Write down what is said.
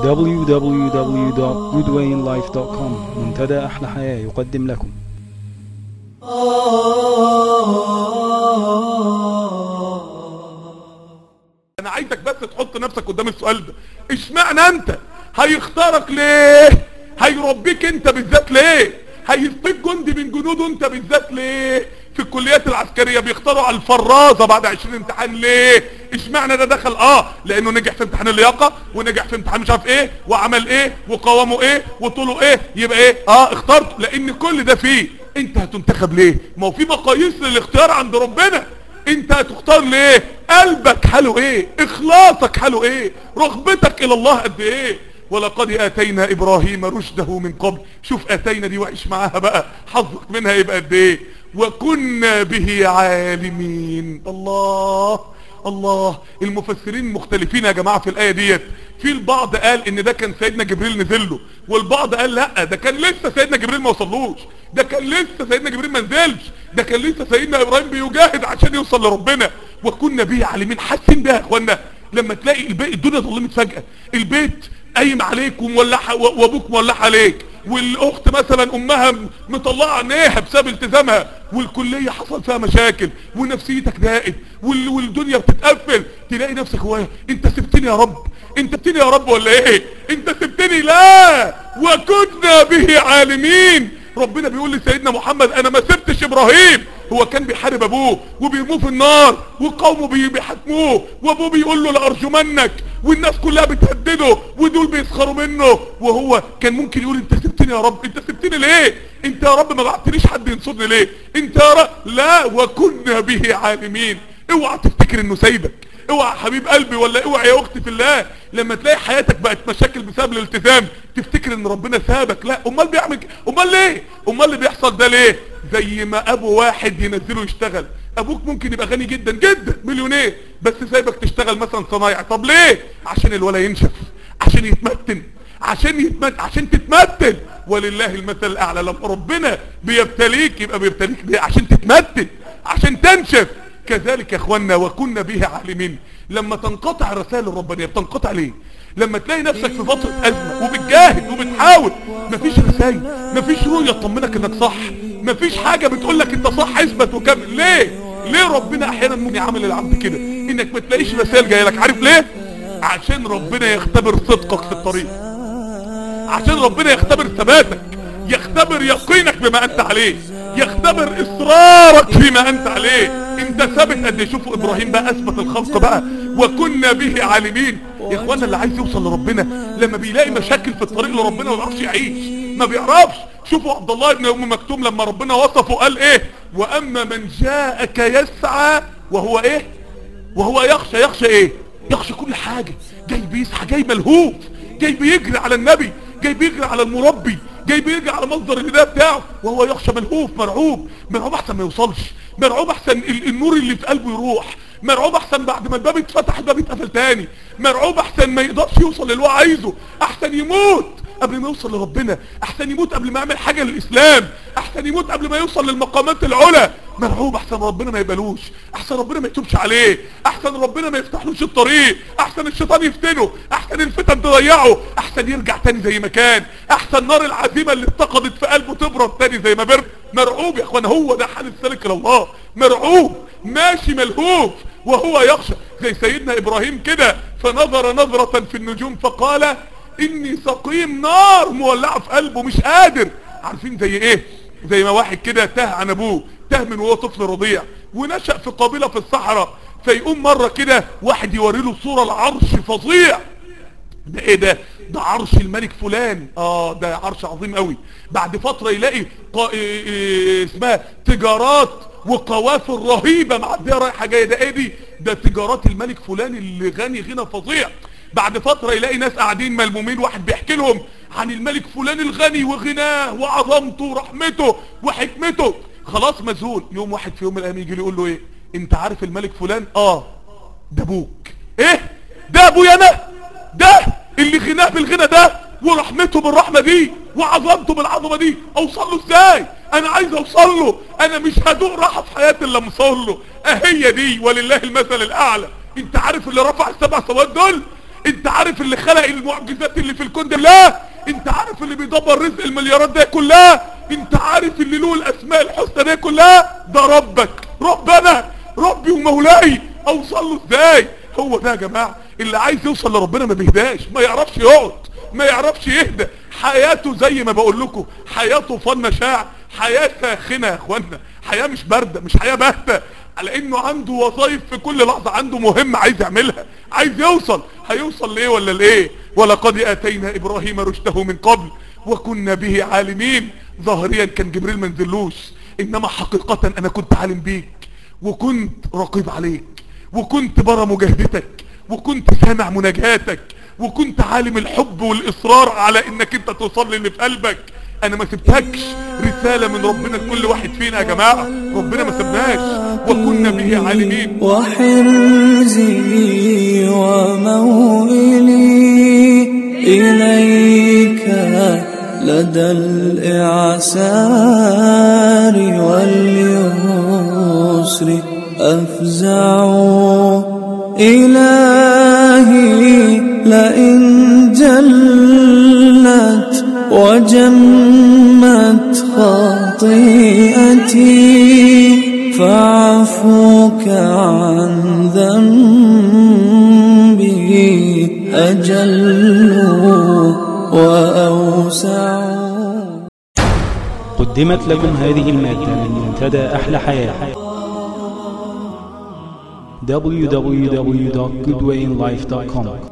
www.goodwayinlife.com منتدى أحلى حياة يقدم لكم انا عايزك بس تحط نفسك قدام السؤال ده اشمعنى انت هيختارك ليه هيربيك انت بالذات ليه هيسقيك جندي من جنوده انت بالذات ليه في الكليات العسكرية بيختاروا على الفرازة بعد 20 امتحان ليه اشمعنى ده دخل اه لانه نجح في امتحان اللياقة ونجح في امتحان مش عارف ايه وعمل ايه وقوامه ايه وطوله ايه يبقى ايه اه اخترته لان كل ده فيه انت هتنتخب ليه ما هو في مقاييس للاختيار عند ربنا انت هتختار ليه قلبك حاله ايه اخلاصك حاله ايه رغبتك الى الله قد ايه ولقد اتينا ابراهيم رشده من قبل شوف اتينا دي وعيش معاها بقى حظك منها يبقى قد ايه وكنا به عالمين الله الله المفسرين مختلفين يا جماعة في الآية ديت في البعض قال ان ده كان سيدنا جبريل نزل له والبعض قال لا ده كان لسه سيدنا جبريل ما وصلوش ده كان لسه سيدنا جبريل ما نزلش ده كان لسه سيدنا ابراهيم بيجاهد عشان يوصل لربنا وكنا به عالمين حاسين بيها يا اخوانا لما تلاقي البيت الدنيا ظلمت فجأة البيت قايم عليك ومولعها وابوك مولعها عليك والاخت مثلا امها مطلعه عينيها بسبب التزامها والكليه حصل فيها مشاكل ونفسيتك ضاقت وال- والدنيا بتتقفل تلاقي نفسك هوايه انت سبتني يا رب انت سبتني يا رب ولا ايه انت سبتني لا وكنا به عالمين ربنا بيقول لسيدنا محمد انا ما سبتش ابراهيم هو كان بيحارب ابوه وبيرموه في النار وقومه بي- بيحاكموه وابوه بيقول له لارجمنك والناس كلها بتهدده ودول بيسخروا منه وهو كان ممكن يقول انت سبتني يا رب انت سبتني ليه انت يا رب ما بعتليش حد ينصرني ليه انت يا رب لا وكنا به عالمين اوعى تفتكر انه سايبك اوعى يا حبيب قلبي ولا اوعى يا اختي في الله لما تلاقي حياتك بقت مشاكل بسبب الالتزام تفتكر ان ربنا سابك لا امال بيعمل ك- امال ليه امال اللي بيحصل ده ليه زي ما ابو واحد ينزله يشتغل ابوك ممكن يبقى غني جدا جدا مليونير بس سايبك تشتغل مثلا صنايع طب ليه عشان الولا ينشف عشان يتمتن عشان يتمت عشان تتمتن ولله المثل الاعلى لما ربنا بيبتليك يبقى بيبتليك ليه عشان تتمتن عشان تنشف كذلك يا اخوانا وكنا به عالمين لما تنقطع الرسائل الربانيه بتنقطع ليه لما تلاقي نفسك في فتره ازمه وبتجاهد وبتحاول مفيش رسائل مفيش رؤيه تطمنك انك صح مفيش حاجه بتقول لك انت صح اثبت وكمل ليه ليه ربنا احيانا ممكن يعمل العبد كده انك ما تلاقيش رسائل جايه لك عارف ليه عشان ربنا يختبر صدقك في الطريق عشان ربنا يختبر ثباتك يختبر يقينك بما انت عليه يختبر اصرارك فيما انت عليه انت ثابت قد إيه؟ شوفوا ابراهيم بقى اثبت الخلق بقى وكنا به عالمين يا اخوانا اللي عايز يوصل لربنا لما بيلاقي مشاكل في الطريق لربنا ما بيعرفش يعيش ما بيعرفش شوفوا عبد الله بن ام مكتوم لما ربنا وصفه قال ايه واما من جاءك يسعى وهو ايه وهو يخشى يخشى ايه يخشى كل حاجة جاي بيسعى جاي ملهوف جاي بيجري على النبي جاي بيجري على المربي جاي بيجري على مصدر الهدايه بتاعه وهو يخشى ملهوف مرعوب مرعوب احسن ما يوصلش مرعوب احسن ال- النور اللي في قلبه يروح مرعوب احسن بعد ما الباب اتفتح الباب يتقفل تاني مرعوب احسن ما يقدرش يوصل اللي هو عايزه احسن يموت قبل ما يوصل لربنا احسن يموت قبل ما يعمل حاجة للاسلام احسن يموت قبل ما يوصل للمقامات العلى مرعوب احسن ربنا ما يقبلوش احسن ربنا ما يتوبش عليه احسن ربنا ما يفتحلوش الطريق احسن الشيطان يفتنه احسن الفتن تضيعه احسن يرجع تاني زي ما كان احسن نار العزيمة اللي اتقدت في قلبه تبرد تاني زي ما برد مرعوب يا اخوان هو ده حال السالك الى الله مرعوب ماشي ملهوف وهو يخشى زي سيدنا ابراهيم كده فنظر نظرة في النجوم فقال اني سقيم نار مولعة في قلبه مش قادر عارفين زي ايه زي ما واحد كده تاه عن ابوه تاه من وهو طفل رضيع ونشأ في قابلة في الصحراء فيقوم مرة كده واحد يوري له صورة العرش فظيع ده ايه ده ده عرش الملك فلان اه ده عرش عظيم قوي بعد فترة يلاقي قا... إيه إيه اسمها تجارات وقوافل رهيبة معدية رايحة جاية ده ايه دي ده تجارات الملك فلان اللي غني غنى فظيع بعد فترة يلاقي ناس قاعدين ملمومين واحد بيحكي لهم عن الملك فلان الغني وغناه وعظمته ورحمته وحكمته خلاص مذهول يوم واحد في يوم من الايام يجي له يقول له ايه انت عارف الملك فلان اه ده ابوك ايه ده ابويا انا ده اللي غناه بالغنى ده ورحمته بالرحمة دي وعظمته بالعظمة دي اوصل له ازاي انا عايز اوصل له انا مش هدوق راحة في حياتي الا اوصل له اهي دي ولله المثل الاعلى انت عارف اللي رفع السبع سماوات دول انت عارف اللي خلق المعجزات اللي في الكون ده لا انت عارف اللي بيدبر رزق المليارات ده كلها انت عارف اللي له الاسماء الحسنى دي كلها ده ربك ربنا ربي ومولاي اوصل له ازاي هو ده يا جماعه اللي عايز يوصل لربنا ما بيهداش ما يعرفش يقعد ما يعرفش يهدى حياته زي ما بقول لكم حياته فن شاع حياة ساخنة يا اخوانا حياة مش باردة مش حياة باهتة على انه عنده وظائف في كل لحظة عنده مهمة عايز يعملها عايز يوصل هيوصل ليه ولا لايه ولقد اتينا ابراهيم رشده من قبل وكنا به عالمين ظاهريا كان جبريل منزلوش انما حقيقة انا كنت عالم بيك وكنت رقيب عليك وكنت برى مجاهدتك وكنت سامع مناجاتك وكنت عالم الحب والاصرار على انك انت توصل لي اللي في قلبك انا ما سبتكش رسالة من ربنا لكل واحد فينا يا جماعة ربنا ما سبناش وكنا به عالمين وحرزي وموئلي إليك لدى الإعسار واليسر أفزع إلهي لئن جلت وجمت خطيئتي فاعفوك عن ذنبي أجل وأوسع قدمت لكم هذه المادة من منتدى أحلى حياة www.goodwayinlife.com